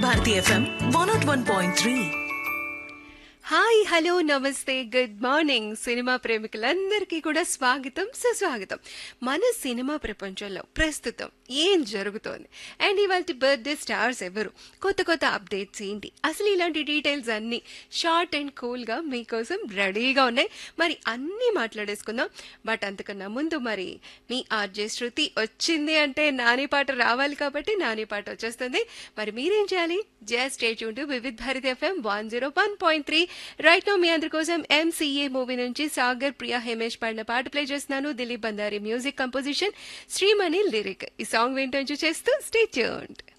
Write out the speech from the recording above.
Bharati FM one naught one point three hi hello నమస్తే good morning cinema ప్రేమికులందరికీ కూడా స్వాగతం సుస్వాగతం మన సినిమా ప్రపంచంలో ప్రస్తుతం ఏం జరుగుతోంది అండ్ ఇవాళ బర్త్డే స్టార్స్ ఎవరు కొత్త కొత్త అప్డేట్స్ ఏంటి అసలు ఇలాంటి డీటెయిల్స్ అన్నీ షార్ట్ అండ్ కూల్గా మీకోసం రెడీగా ఉన్నాయి మరి అన్నీ మాట్లాడేసుకుందాం బట్ అంతకన్నా ముందు మరి మీ ఆర్జే శృతి వచ్చింది అంటే నాని పాట రావాలి కాబట్టి నాని పాట వచ్చేస్తుంది మరి మీరేం చేయాలి జస్ట్ స్టేట్ ఉంటూ Vividh Bharati FM one zero one point three right now మీ అందరి కోసం ఎంసీఏ మూవీ నుంచి సాగర్ ప్రియా హేమేష్ పాడిన పాట ప్లే చేస్తున్నాను Dilip Bandari music composition Srimani lyric ఈ సాంగ్ వింటూ చేస్తూ స్టే ట్యూన్డ్